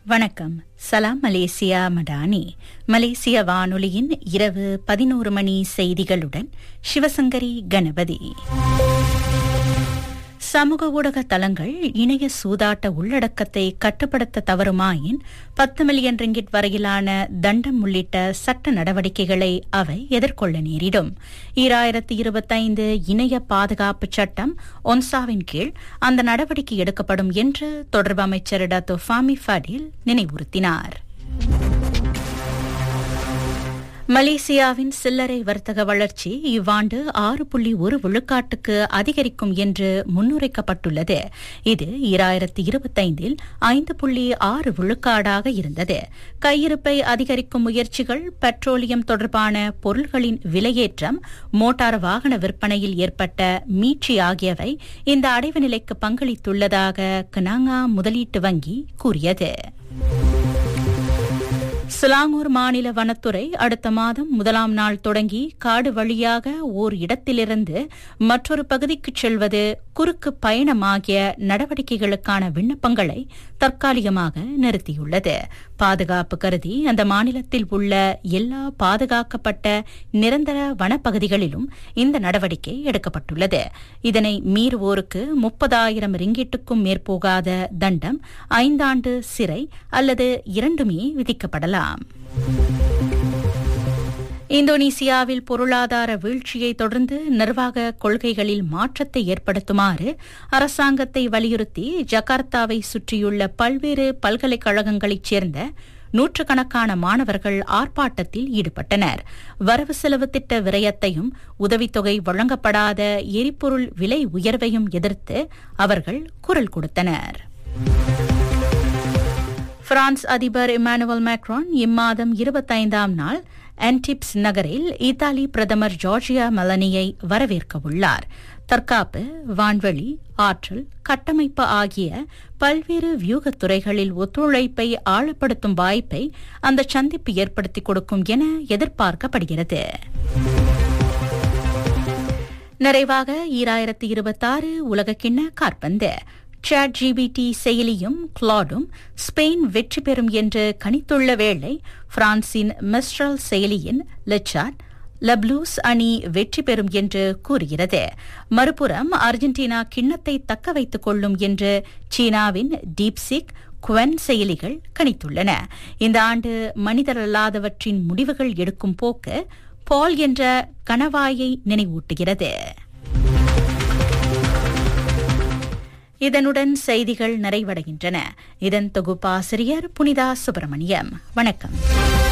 வணக்கம் சலாம் மலேசியா மடானி மலேசிய வானொலியின் இரவு பதினோரு மணி செய்திகளுடன் சிவசங்கரி கணபதி சமூக ஊடக தளங்கள் இணைய சூதாட்ட உள்ளடக்கத்தை கட்டுப்படுத்த தவறுமாயின் பத்து மில்லியன் ரிங்கிட் வரையிலான தண்டம் உள்ளிட்ட சட்ட நடவடிக்கைகளை அவை எதிர்கொள்ள நேரிடும் ஈராயிரத்தி இருபத்தைந்து இணைய பாதுகாப்பு சட்டம் ஒன்சாவின் கீழ் அந்த நடவடிக்கை எடுக்கப்படும் என்று தொடர்பு அமைச்சர் டாத்தோ ஃபாமி ஃபடில் நினைவுறுத்தினார் மலேசியாவின் சில்லறை வர்த்தக வளர்ச்சி இவ்வாண்டு ஆறு புள்ளி ஒரு விழுக்காட்டுக்கு அதிகரிக்கும் என்று முன்னுரைக்கப்பட்டுள்ளது இது ஈராயிரத்தி இருபத்தைந்தில் ஐந்து புள்ளி ஆறு விழுக்காடாக இருந்தது கையிருப்பை அதிகரிக்கும் முயற்சிகள் பெட்ரோலியம் தொடர்பான பொருள்களின் விலையேற்றம் மோட்டார் வாகன விற்பனையில் ஏற்பட்ட மீட்சி ஆகியவை இந்த அடைவு நிலைக்கு பங்களித்துள்ளதாக கனாங்கா முதலீட்டு வங்கி கூறியது சிலாங்கூர் மாநில வனத்துறை அடுத்த மாதம் முதலாம் நாள் தொடங்கி காடு வழியாக ஓர் இடத்திலிருந்து மற்றொரு பகுதிக்கு செல்வது குறுக்கு பயணம் ஆகிய நடவடிக்கைகளுக்கான விண்ணப்பங்களை தற்காலிகமாக நிறுத்தியுள்ளது பாதுகாப்பு கருதி அந்த மாநிலத்தில் உள்ள எல்லா பாதுகாக்கப்பட்ட நிரந்தர வனப்பகுதிகளிலும் இந்த நடவடிக்கை எடுக்கப்பட்டுள்ளது இதனை மீறுவோருக்கு முப்பதாயிரம் ரிங்கிட்டுக்கும் மேற்போகாத தண்டம் ஐந்தாண்டு சிறை அல்லது இரண்டுமே விதிக்கப்படலாம் இந்தோனேசியாவில் பொருளாதார வீழ்ச்சியை தொடர்ந்து நிர்வாக கொள்கைகளில் மாற்றத்தை ஏற்படுத்துமாறு அரசாங்கத்தை வலியுறுத்தி ஜகார்த்தாவை சுற்றியுள்ள பல்வேறு பல்கலைக்கழகங்களைச் சேர்ந்த நூற்றுக்கணக்கான மாணவர்கள் ஆர்ப்பாட்டத்தில் ஈடுபட்டனர் வரவு செலவு திட்ட விரயத்தையும் உதவித்தொகை வழங்கப்படாத எரிபொருள் விலை உயர்வையும் எதிர்த்து அவர்கள் குரல் கொடுத்தனர் பிரான்ஸ் அதிபர் இமானுவல் மேக்ரான் இம்மாதம் இருபத்தைந்தாம் நாள் ஆன்டிப்ஸ் நகரில் இத்தாலி பிரதமர் ஜார்ஜியா மெலனியை வரவேற்க உள்ளார் தற்காப்பு வான்வெளி ஆற்றல் கட்டமைப்பு ஆகிய பல்வேறு வியூகத் துறைகளில் ஒத்துழைப்பை ஆழப்படுத்தும் வாய்ப்பை அந்த சந்திப்பு ஏற்படுத்திக் கொடுக்கும் என எதிர்பார்க்கப்படுகிறது நிறைவாக ஈராயிரத்தி இருபத்தாறு உலகக்கிண்ண காற்பந்து சாட் ஜிபிடி செயலியும் கிளாடும் ஸ்பெயின் வெற்றி பெறும் என்று கணித்துள்ள வேளை பிரான்சின் மிஸ்ட்ரல் செயலியின் லெச்சாட் லப்ளூஸ் அணி வெற்றி பெறும் என்று கூறுகிறது மறுபுறம் அர்ஜென்டினா கிண்ணத்தை தக்க வைத்துக் கொள்ளும் என்று சீனாவின் டீப்சிக் குவன் செயலிகள் கணித்துள்ளன இந்த ஆண்டு மனிதரல்லாதவற்றின் முடிவுகள் எடுக்கும் போக்கு பால் என்ற கணவாயை நினைவூட்டுகிறது இதனுடன் செய்திகள் நிறைவடைகின்றன இதன் தொகுப்பாசிரியர் புனிதா சுப்பிரமணியம் வணக்கம்